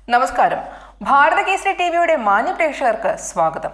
നമസ്കാരം ഭാരത കേസരി ടി വിയുടെ മാന്യ പ്രേക്ഷകർക്ക് സ്വാഗതം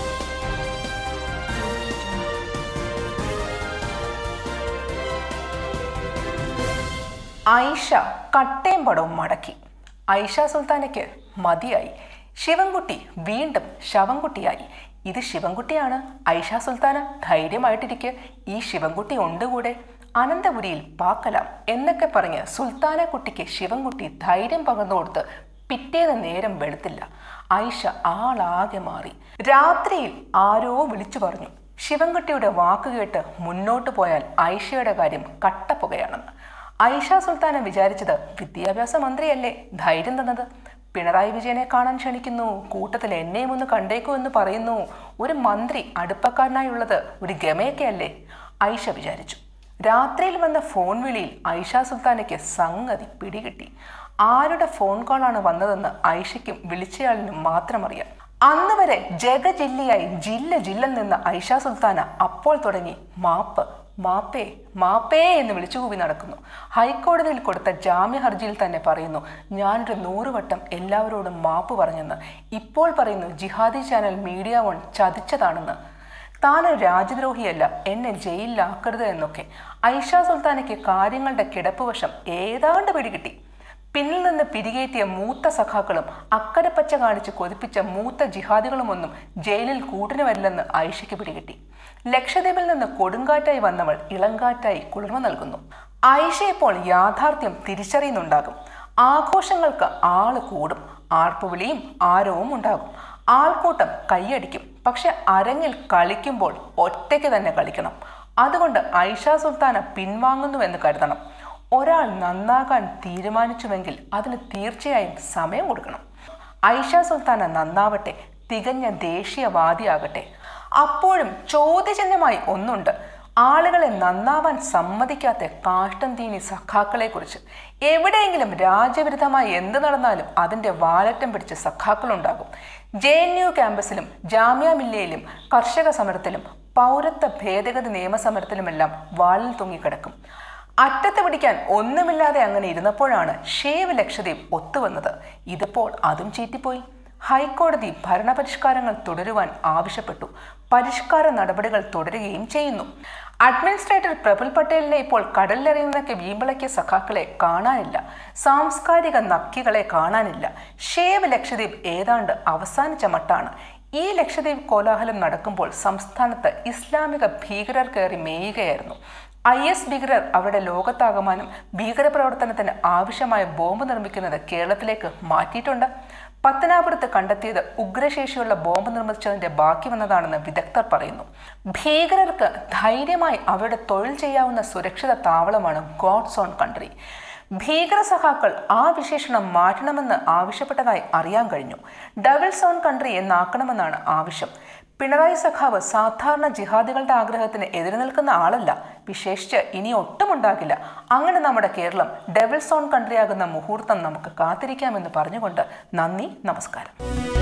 ഐഷ കട്ടയും പടവും മടക്കി ഐഷ സുൽത്താനയ്ക്ക് മതിയായി ശിവൻകുട്ടി വീണ്ടും ശവൻകുട്ടിയായി ഇത് ശിവൻകുട്ടിയാണ് ഐഷ സുൽത്താന ധൈര്യമായിട്ടിരിക്കെ ഈ ശിവൻകുട്ടി ഉണ്ട് കൂടെ അനന്തപുരിയിൽ പാക്കലാം എന്നൊക്കെ പറഞ്ഞ് സുൽത്താന കുട്ടിക്ക് ശിവൻകുട്ടി ധൈര്യം പകർന്നു കൊടുത്ത് പിറ്റേന്ന് നേരം വെളുത്തില്ല ഐഷ ആളാകെ മാറി രാത്രിയിൽ ആരോ വിളിച്ചു പറഞ്ഞു ശിവൻകുട്ടിയുടെ വാക്ക് കേട്ട് മുന്നോട്ട് പോയാൽ ഐഷയുടെ കാര്യം കട്ടപ്പുകയാണെന്ന് ഐഷ സുൽത്താന വിചാരിച്ചത് വിദ്യാഭ്യാസ മന്ത്രിയല്ലേ ധൈര്യം തന്നത് പിണറായി വിജയനെ കാണാൻ ക്ഷണിക്കുന്നു കൂട്ടത്തിൽ എന്നെയും ഒന്ന് കണ്ടേക്കൂ എന്ന് പറയുന്നു ഒരു മന്ത്രി അടുപ്പക്കാരനായുള്ളത് ഒരു ഗമയൊക്കെയല്ലേ ഐഷ വിചാരിച്ചു രാത്രിയിൽ വന്ന ഫോൺ വിളിയിൽ ഐഷ സുൽത്താനയ്ക്ക് സംഗതി പിടികിട്ടി ആരുടെ ഫോൺ കോളാണ് വന്നതെന്ന് ഐഷയ്ക്കും വിളിച്ചയാളിനും മാത്രം അറിയാം അന്ന് വരെ ജഗജില്ലയായി ജില്ല ജില്ല നിന്ന ഐഷ സുൽത്താന അപ്പോൾ തുടങ്ങി മാപ്പ് മാപ്പേ മാപ്പേ എന്ന് വിളിച്ചുകൂവി നടക്കുന്നു ഹൈക്കോടതിയിൽ കൊടുത്ത ജാമ്യ ഹർജിയിൽ തന്നെ പറയുന്നു ഞാനൊരു നൂറുവട്ടം എല്ലാവരോടും മാപ്പ് പറഞ്ഞെന്ന് ഇപ്പോൾ പറയുന്നു ജിഹാദി ചാനൽ മീഡിയ വൺ ചതിച്ചതാണെന്ന് താനൊരു രാജ്യദ്രോഹിയല്ല എന്നെ ജയിലിലാക്കരുത് എന്നൊക്കെ ഐഷ സുൽത്താനയ്ക്ക് കാര്യങ്ങളുടെ കിടപ്പുവശം ഏതാണ്ട് പിടികിട്ടി പിന്നിൽ നിന്ന് പിരികേറ്റിയ മൂത്ത സഖാക്കളും അക്കരെ പച്ച കാണിച്ച് കൊതിപ്പിച്ച മൂത്ത ജിഹാദികളുമൊന്നും ജയിലിൽ കൂട്ടിന് വരില്ലെന്ന് ഐഷയ്ക്ക് പിടികിട്ടി ലക്ഷദ്വീപിൽ നിന്ന് കൊടുങ്കാറ്റായി വന്നവൾ ഇളങ്കാറ്റായി കുളിർമ നൽകുന്നു ഐഷ ഇപ്പോൾ യാഥാർത്ഥ്യം തിരിച്ചറിയുന്നുണ്ടാകും ആഘോഷങ്ങൾക്ക് ആള് കൂടും ആർപ്പുവിളിയും ആരവവും ഉണ്ടാകും ആൾക്കൂട്ടം കൈയടിക്കും പക്ഷെ അരങ്ങിൽ കളിക്കുമ്പോൾ ഒറ്റയ്ക്ക് തന്നെ കളിക്കണം അതുകൊണ്ട് ഐഷ സുൽത്താന പിൻവാങ്ങുന്നുവെന്ന് കരുതണം ഒരാൾ നന്നാകാൻ തീരുമാനിച്ചുവെങ്കിൽ അതിന് തീർച്ചയായും സമയം കൊടുക്കണം ഐഷ സുൽത്താന നന്നാവട്ടെ തികഞ്ഞ ദേശീയവാദിയാകട്ടെ അപ്പോഴും ചോദ്യചിഹ്നമായി ഒന്നുണ്ട് ആളുകളെ നന്നാവാൻ സമ്മതിക്കാത്ത കാഷ്ടം തീനി സഖാക്കളെ കുറിച്ച് എവിടെയെങ്കിലും രാജ്യവിരുദ്ധമായി എന്ത് നടന്നാലും അതിന്റെ വാലറ്റം പിടിച്ച സഖാക്കളുണ്ടാകും ജെ എൻ യു ക്യാമ്പസിലും ജാമ്യ മില്ലയിലും കർഷക സമരത്തിലും പൗരത്വ ഭേദഗതി നിയമസമരത്തിലുമെല്ലാം വാളിൽ തൂങ്ങിക്കിടക്കും അറ്റത്ത് പിടിക്കാൻ ഒന്നുമില്ലാതെ അങ്ങനെ ഇരുന്നപ്പോഴാണ് ഷേവ് ലക്ഷദ്വീപ് ഒത്തുവന്നത് ഇതിപ്പോൾ അതും ചീറ്റിപ്പോയി ഹൈക്കോടതി ഭരണപരിഷ്കാരങ്ങൾ തുടരുവാൻ ആവശ്യപ്പെട്ടു പരിഷ്കാര നടപടികൾ തുടരുകയും ചെയ്യുന്നു അഡ്മിനിസ്ട്രേറ്റർ പ്രഫുൽ പട്ടേലിനെ ഇപ്പോൾ കടലിലെറിയുന്നൊക്കെ വീമ്പിളക്കിയ സഖാക്കളെ കാണാനില്ല സാംസ്കാരിക നക്കികളെ കാണാനില്ല ഷേവ് ലക്ഷദ്വീപ് ഏതാണ്ട് അവസാനിച്ച മട്ടാണ് ഈ ലക്ഷദ്വീപ് കോലാഹലം നടക്കുമ്പോൾ സംസ്ഥാനത്ത് ഇസ്ലാമിക ഭീകരർ കയറി മേയുകയായിരുന്നു ഐ എസ് ഭീകരർ അവരുടെ ലോകത്താകമാനം ഭീകരപ്രവർത്തനത്തിന് ആവശ്യമായ ബോംബ് നിർമ്മിക്കുന്നത് കേരളത്തിലേക്ക് മാറ്റിയിട്ടുണ്ട് പത്തനാപുരത്ത് കണ്ടെത്തിയത് ഉഗ്രശേഷിയുള്ള ബോംബ് നിർമ്മിച്ചതിന്റെ ബാക്കി വന്നതാണെന്ന് വിദഗ്ധർ പറയുന്നു ഭീകരർക്ക് ധൈര്യമായി അവരുടെ തൊഴിൽ ചെയ്യാവുന്ന സുരക്ഷിത താവളമാണ് ഗോഡ്സ് ഓൺ കൺട്രി ഭീകര സഖാക്കൾ ആ വിശേഷണം മാറ്റണമെന്ന് ആവശ്യപ്പെട്ടതായി അറിയാൻ കഴിഞ്ഞു ഡബിൾസ് ഓൺ കൺട്രി എന്നാക്കണമെന്നാണ് ആവശ്യം പിണറായി സഖാവ് സാധാരണ ജിഹാദികളുടെ ആഗ്രഹത്തിന് എതിര് നിൽക്കുന്ന ആളല്ല വിശേഷിച്ച് ഇനി ഒട്ടും ഉണ്ടാകില്ല അങ്ങനെ നമ്മുടെ കേരളം ഡെവിൾസ് ഓൺ കൺട്രി ആകുന്ന മുഹൂർത്തം നമുക്ക് കാത്തിരിക്കാമെന്ന് പറഞ്ഞുകൊണ്ട് നന്ദി നമസ്കാരം